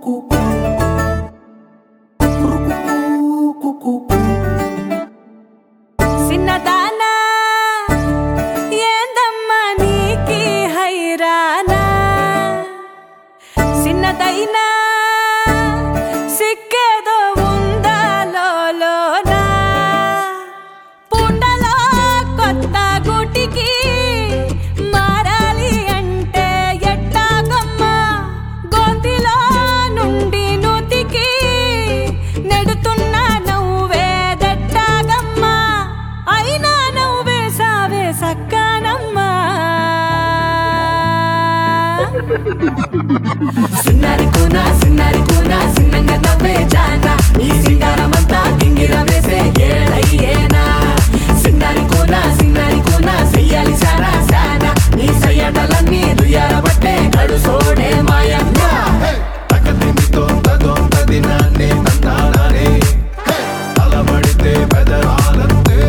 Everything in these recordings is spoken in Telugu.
సిన్నదానా ఏందమ్మా నీకి హైరానా సిన్నదైనా సిక్కేదో ఉందా లోలోనా పుండలో కొత్త గుటికి మారాలి అంటే ఎట్టాగమ్మా గొంతిలో నుండి నూతికి నెడుతున్న నవ్వేదెట్టాగమ్మా అయినా నవ్వే సావే సక్కానమ్మా సిన్నారి కూనా సిన్నారి కూనా సిన్నంగా నవ్వే జానా ఈ సింగారమంతా గింగిర వేసే ఏడయ్యేనా సిన్నారి కూనా సిన్నారి కూనా చెయ్యాలి సారా సానా నీ సయ్యటలన్నీ దుయ్యారబట్టే గడు సోడే మాయన్నా తకదిమితో తదొంతదినాన్నే తందానానే అలబడితే బెదరాలంతే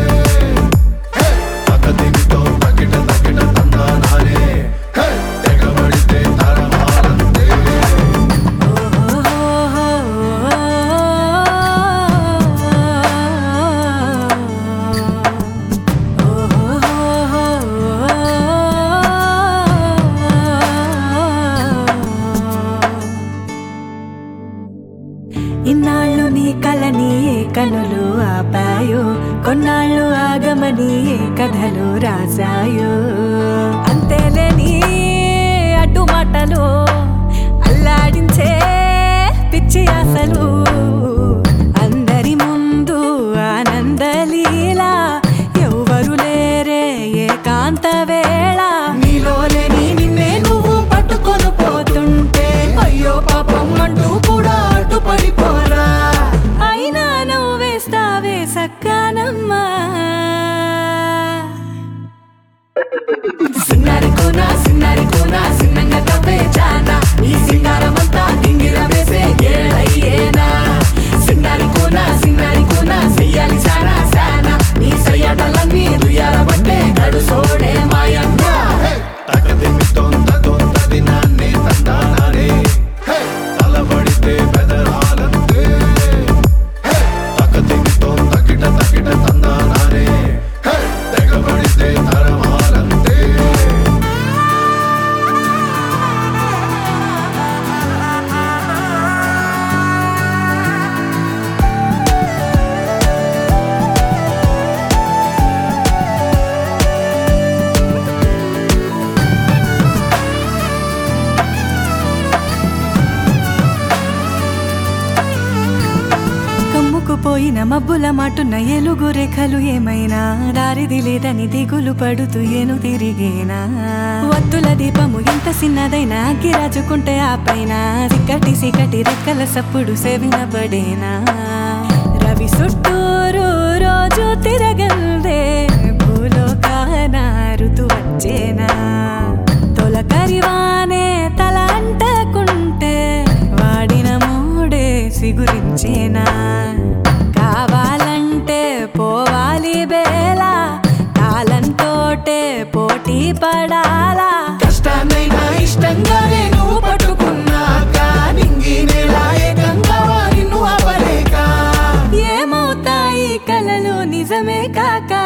తకదిమితో తకిట తకిట తందానానే తెగబడితే తరమాలంతే ఇన్నాళ్ళు నీ కలని ఏ కనులు ఆపాయో కొన్నాళ్ళు ఆగమని ఏ కథలు రాశాయో అంతేలే నీ అడ్డు మాటలు అల్లాడించే పిచ్చి ఆశలు అందరి ముందు ఆనందలీలా ఎవ్వరు లేరే ఏకాంత వేళ నీలోనే నీ నిన్నే నువ్వు పట్టుకొని పోతుంటే అయ్యో పాపం అంటూ కూడా అడ్డుపడిపోరా అయినా నువ్వు వేస్తావే సక్కానమ్మా సిన్నారి కోనా సిన్నారి కోనా సిన్నంగా తవ్వే జానా ఈ సింగారమంతా గింగిర వేసే ఏడయ్యేనా సిన్నారి కోనా సిన్నారి కోనా చెయ్యాలి సారా సానా నీ సయ్యటలన్నీ దుయ్యారబట్టే గడు సోడే మాయన్నా తకదిమితో తదొంతదినాన్నే తందానానే అలబడితే బెదరాలంతే తకదిమితో తకిట తకిట తందానానే తెగబడితే తరమాలంతే కమ్ముకుపోయిన మబ్బుల మాటున్న ఎలుగు రేఖలు ఏమైనా దారిది లేదని దిగులు పడుతూ ఏను తిరిగేనా వత్తుల దీపము ఎంత చిన్నదైనా గిరాజుకుంటే ఆ పైన సిక్కటి సిక్కటి రెక్కల సప్పుడు సేవినబడేనా రవి చుట్టూరు రోజు తిరగల్దే భూలోకాన ఋతు వచ్చేనా తొలకరివానే తల అంటకుంటే వాడిన మూడే సిగురించేనా కావాలంటే పోవాలి బేలా కాలంతోటే పోటీ పడాలా కష్టాన్నైనా ఇష్టంగానే నువ్వు పట్టుకున్నాక నింగి నేల ఏకంగా వారి నువ్వు అవ్వలేక ఏమవుతాయి కలలు నిజమే కాక